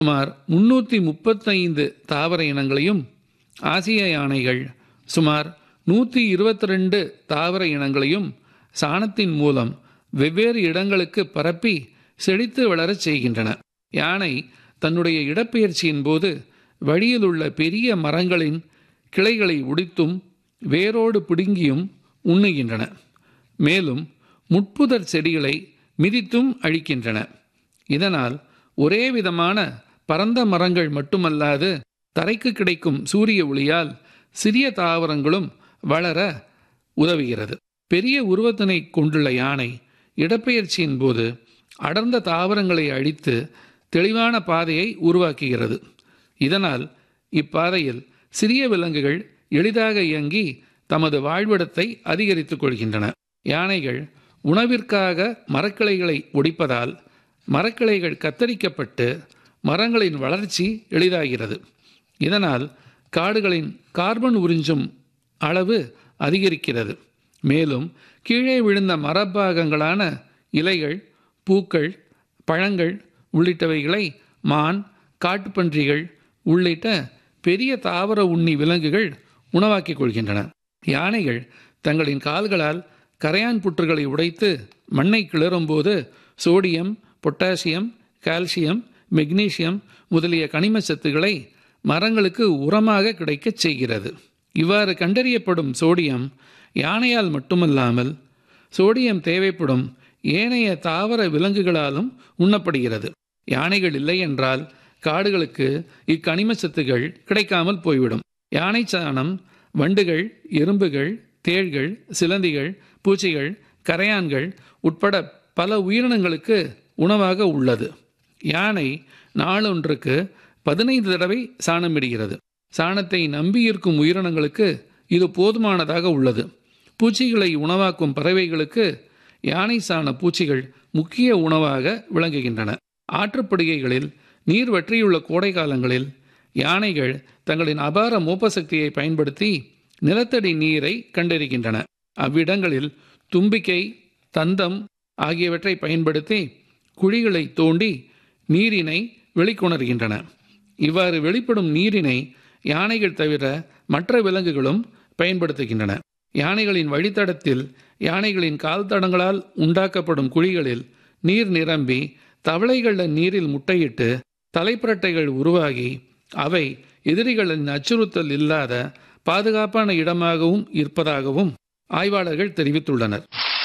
சுமார் முன்னூற்றி முப்பத்தைந்து தாவர இனங்களையும் ஆசிய யானைகள் சுமார் நூற்றி இருபத்தி ரெண்டு தாவர இனங்களையும் சாணத்தின் மூலம் வெவ்வேறு இடங்களுக்கு பரப்பி செழித்து வளரச் செய்கின்றன யானை தன்னுடைய இடப்பெயர்ச்சியின் போது வழியில் உள்ள பெரிய மரங்களின் கிளைகளை உடித்தும் வேரோடு பிடுங்கியும் உண்ணுகின்றன மேலும் முட்புதர் செடிகளை மிதித்தும் அழிக்கின்றன இதனால் ஒரே விதமான பரந்த மரங்கள் மட்டுமல்லாது தரைக்கு கிடைக்கும் சூரிய ஒளியால் சிறிய தாவரங்களும் வளர உதவுகிறது பெரிய உருவத்தினை கொண்டுள்ள யானை இடப்பெயர்ச்சியின் போது அடர்ந்த தாவரங்களை அழித்து தெளிவான பாதையை உருவாக்குகிறது இதனால் இப்பாதையில் சிறிய விலங்குகள் எளிதாக இயங்கி தமது வாழ்விடத்தை அதிகரித்துக் கொள்கின்றன யானைகள் உணவிற்காக மரக்கிளைகளை ஒடிப்பதால் மரக்கிளைகள் கத்தரிக்கப்பட்டு மரங்களின் வளர்ச்சி எளிதாகிறது இதனால் காடுகளின் கார்பன் உறிஞ்சும் அளவு அதிகரிக்கிறது மேலும் கீழே விழுந்த மரபாகங்களான இலைகள் பூக்கள் பழங்கள் உள்ளிட்டவைகளை மான் காட்டுப்பன்றிகள் உள்ளிட்ட பெரிய தாவர உண்ணி விலங்குகள் உணவாக்கிக் கொள்கின்றன யானைகள் தங்களின் கால்களால் கரையான் புற்றுகளை உடைத்து மண்ணை கிளறும்போது சோடியம் பொட்டாசியம் கால்சியம் மெக்னீசியம் முதலிய கனிம சத்துக்களை மரங்களுக்கு உரமாக கிடைக்கச் செய்கிறது இவ்வாறு கண்டறியப்படும் சோடியம் யானையால் மட்டுமல்லாமல் சோடியம் தேவைப்படும் ஏனைய தாவர விலங்குகளாலும் உண்ணப்படுகிறது யானைகள் இல்லை என்றால் காடுகளுக்கு இக்கனிம சத்துகள் கிடைக்காமல் போய்விடும் யானை சாணம் வண்டுகள் எறும்புகள் தேள்கள் சிலந்திகள் பூச்சிகள் கரையான்கள் உட்பட பல உயிரினங்களுக்கு உணவாக உள்ளது யானை நாளொன்றுக்கு பதினைந்து தடவை சாணமிடுகிறது சாணத்தை நம்பியிருக்கும் உயிரினங்களுக்கு இது போதுமானதாக உள்ளது பூச்சிகளை உணவாக்கும் பறவைகளுக்கு யானை சாண பூச்சிகள் முக்கிய உணவாக விளங்குகின்றன ஆற்றுப்படுகைகளில் நீர் வற்றியுள்ள கோடை காலங்களில் யானைகள் தங்களின் அபார மோப்ப சக்தியை பயன்படுத்தி நிலத்தடி நீரை கண்டறிகின்றன அவ்விடங்களில் தும்பிக்கை தந்தம் ஆகியவற்றை பயன்படுத்தி குழிகளை தோண்டி நீரினை வெளிக்கொணர்கின்றன இவ்வாறு வெளிப்படும் நீரினை யானைகள் தவிர மற்ற விலங்குகளும் பயன்படுத்துகின்றன யானைகளின் வழித்தடத்தில் யானைகளின் கால் தடங்களால் உண்டாக்கப்படும் குழிகளில் நீர் நிரம்பி தவளைகள் நீரில் முட்டையிட்டு தலைப்புரட்டைகள் உருவாகி அவை எதிரிகளின் அச்சுறுத்தல் இல்லாத பாதுகாப்பான இடமாகவும் இருப்பதாகவும் ஆய்வாளர்கள் தெரிவித்துள்ளனர்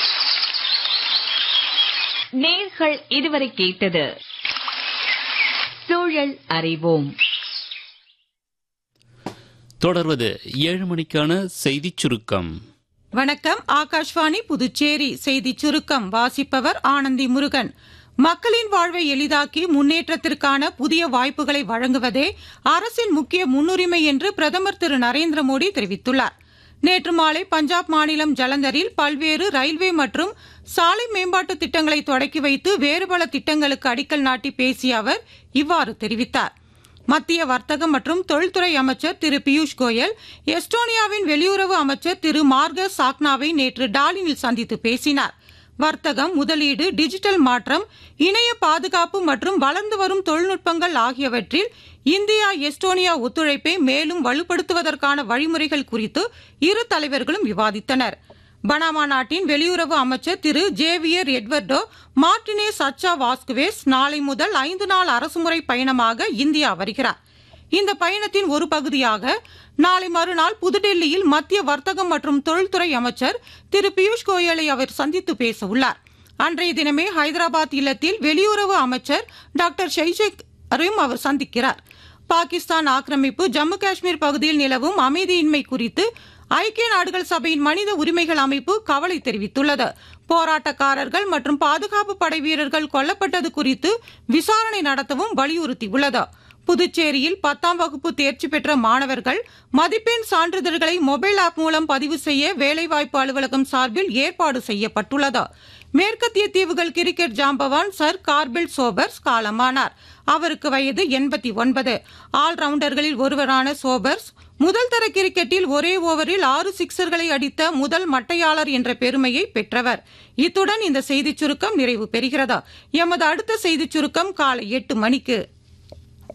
நேர்கள் இதுவரை கேட்டது சூழல் அறிவோம் தொடர்வது ஏழு மணிக்கான செய்திச் சுருக்கம் வணக்கம் ஆகாஷ்வாணி புதுச்சேரி செய்தி சுருக்கம் வாசிப்பவர் ஆனந்தி முருகன் மக்களின் வாழ்வை எளிதாக்கி முன்னேற்றத்திற்கான புதிய வாய்ப்புகளை வழங்குவதே அரசின் முக்கிய முன்னுரிமை என்று பிரதமர் திரு நரேந்திர மோடி தெரிவித்துள்ளார் நேற்று மாலை பஞ்சாப் மாநிலம் ஜலந்தரில் பல்வேறு ரயில்வே மற்றும் சாலை மேம்பாட்டு திட்டங்களை தொடக்கி வைத்து வேறு பல திட்டங்களுக்கு அடிக்கல் நாட்டி பேசிய அவர் இவ்வாறு தெரிவித்தார் மத்திய வர்த்தகம் மற்றும் தொழில்துறை அமைச்சர் திரு பியூஷ் கோயல் எஸ்டோனியாவின் வெளியுறவு அமைச்சர் திரு மார்கஸ் சாக்னாவை நேற்று டாலினில் சந்தித்து பேசினார் வர்த்தகம் முதலீடு டிஜிட்டல் மாற்றம் இணைய பாதுகாப்பு மற்றும் வளர்ந்து வரும் தொழில்நுட்பங்கள் ஆகியவற்றில் இந்தியா எஸ்டோனியா ஒத்துழைப்பை மேலும் வலுப்படுத்துவதற்கான வழிமுறைகள் குறித்து இரு தலைவர்களும் விவாதித்தனர் பனாமா நாட்டின் வெளியுறவு அமைச்சர் திரு ஜேவியர் எட்வர்டோ மார்டினேஸ் அச்சா வாஸ்குவேஸ் நாளை முதல் ஐந்து நாள் அரசுமுறை பயணமாக இந்தியா வருகிறார் இந்த பயணத்தின் ஒரு பகுதியாக நாளை மறுநாள் புதுடெல்லியில் மத்திய வர்த்தகம் மற்றும் தொழில்துறை அமைச்சர் திரு பியூஷ் கோயலை அவர் சந்தித்து பேச உள்ளார் அன்றைய தினமே ஹைதராபாத் இல்லத்தில் வெளியுறவு அமைச்சர் டாக்டர் ஷைஷேக் அரையும் அவர் சந்திக்கிறார் பாகிஸ்தான் ஆக்கிரமிப்பு ஜம்மு காஷ்மீர் பகுதியில் நிலவும் அமைதியின்மை குறித்து ஐக்கிய நாடுகள் சபையின் மனித உரிமைகள் அமைப்பு கவலை தெரிவித்துள்ளது போராட்டக்காரர்கள் மற்றும் பாதுகாப்பு படை வீரர்கள் கொல்லப்பட்டது குறித்து விசாரணை நடத்தவும் வலியுறுத்தியுள்ளது புதுச்சேரியில் பத்தாம் வகுப்பு தேர்ச்சி பெற்ற மாணவர்கள் மதிப்பெண் சான்றிதழ்களை மொபைல் ஆப் மூலம் பதிவு செய்ய வேலைவாய்ப்பு அலுவலகம் சார்பில் ஏற்பாடு செய்யப்பட்டுள்ளது மேற்கத்திய தீவுகள் கிரிக்கெட் ஜாம்பவான் சர் கார்பில் சோபர்ஸ் காலமானார் அவருக்கு வயது எண்பத்தி ஒன்பது ஆல்ரவுண்டர்களில் ஒருவரான சோபர்ஸ் முதல் தர கிரிக்கெட்டில் ஒரே ஓவரில் ஆறு சிக்சர்களை அடித்த முதல் மட்டையாளர் என்ற பெருமையை பெற்றவர் இத்துடன் இந்த செய்திச் சுருக்கம் நிறைவு பெறுகிறது எமது அடுத்த செய்திச் சுருக்கம் காலை எட்டு மணிக்கு